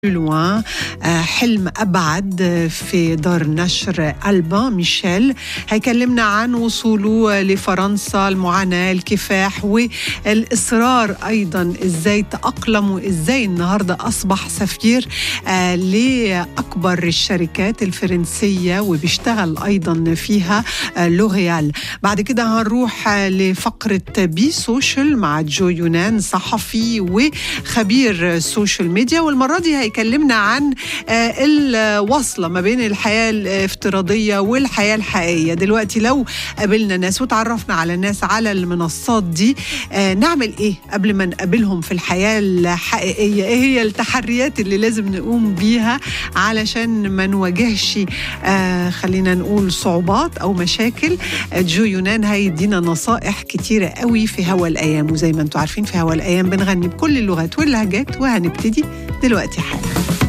لوان حلم أبعد في دار نشر ألبا ميشيل هيكلمنا عن وصوله لفرنسا المعاناة الكفاح والإصرار أيضا إزاي تأقلم وإزاي النهاردة أصبح سفير لأكبر الشركات الفرنسية وبيشتغل أيضا فيها لوريال بعد كده هنروح لفقرة بي سوشيال مع جو يونان صحفي وخبير سوشيال ميديا والمرة دي هيكلمنا عن الوصلة ما بين الحياة الافتراضية والحياة الحقيقية دلوقتي لو قابلنا ناس وتعرفنا على ناس على المنصات دي نعمل ايه قبل ما نقابلهم في الحياة الحقيقية ايه هي التحريات اللي لازم نقوم بيها علشان ما نواجهش خلينا نقول صعوبات او مشاكل جو يونان هيدينا نصائح كتيرة قوي في هوا الايام وزي ما انتم عارفين في هوا الايام بنغني بكل اللغات واللهجات وهنبتدي دلوقتي حالا